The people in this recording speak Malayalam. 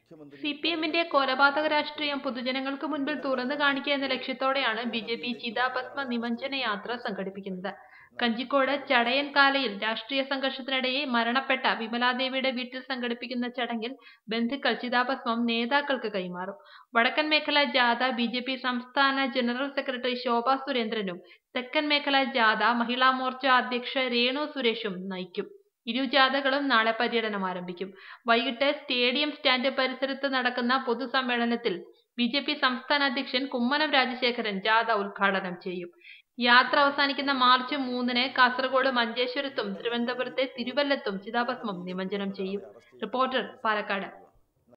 സി പി എമ്മിന്റെ കൊലപാതക രാഷ്ട്രീയം പൊതുജനങ്ങൾക്ക് മുൻപിൽ തുറന്നു കാണിക്കുക എന്ന ലക്ഷ്യത്തോടെയാണ് ബി ജെ പി ചിതാഭസ്മ നിമഞ്ജന യാത്ര സംഘടിപ്പിക്കുന്നത് കഞ്ചിക്കോട് ചടയൻ കാലയിൽ രാഷ്ട്രീയ സംഘർഷത്തിനിടയെ മരണപ്പെട്ട വിമലാദേവിയുടെ വീട്ടിൽ സംഘടിപ്പിക്കുന്ന ചടങ്ങിൽ ബന്ധുക്കൾ ചിതാഭസ്മം നേതാക്കൾക്ക് കൈമാറും വടക്കൻ മേഖല ജാഥ ബി ജെ പി സംസ്ഥാന ജനറൽ സെക്രട്ടറി ശോഭാ സുരേന്ദ്രനും തെക്കൻ മേഖല ജാഥ മഹിളാ മോർച്ച അധ്യക്ഷ രേണു സുരേഷും നയിക്കും ഇരു ജാഥകളും നാളെ പര്യടനം ആരംഭിക്കും വൈകിട്ട് സ്റ്റേഡിയം സ്റ്റാൻഡ് പരിസരത്ത് നടക്കുന്ന പൊതുസമ്മേളനത്തിൽ ബി ജെ പി സംസ്ഥാന അധ്യക്ഷൻ കുമ്മനം രാജശേഖരൻ ജാഥ ഉദ്ഘാടനം ചെയ്യും യാത്ര അവസാനിക്കുന്ന മാർച്ച് മൂന്നിന് കാസർഗോഡ് മഞ്ചേശ്വരത്തും തിരുവനന്തപുരത്തെ തിരുവല്ലത്തും ചിതാഭസ്മം നിമഞ്ജനം ചെയ്യും റിപ്പോർട്ടർ പാലക്കാട്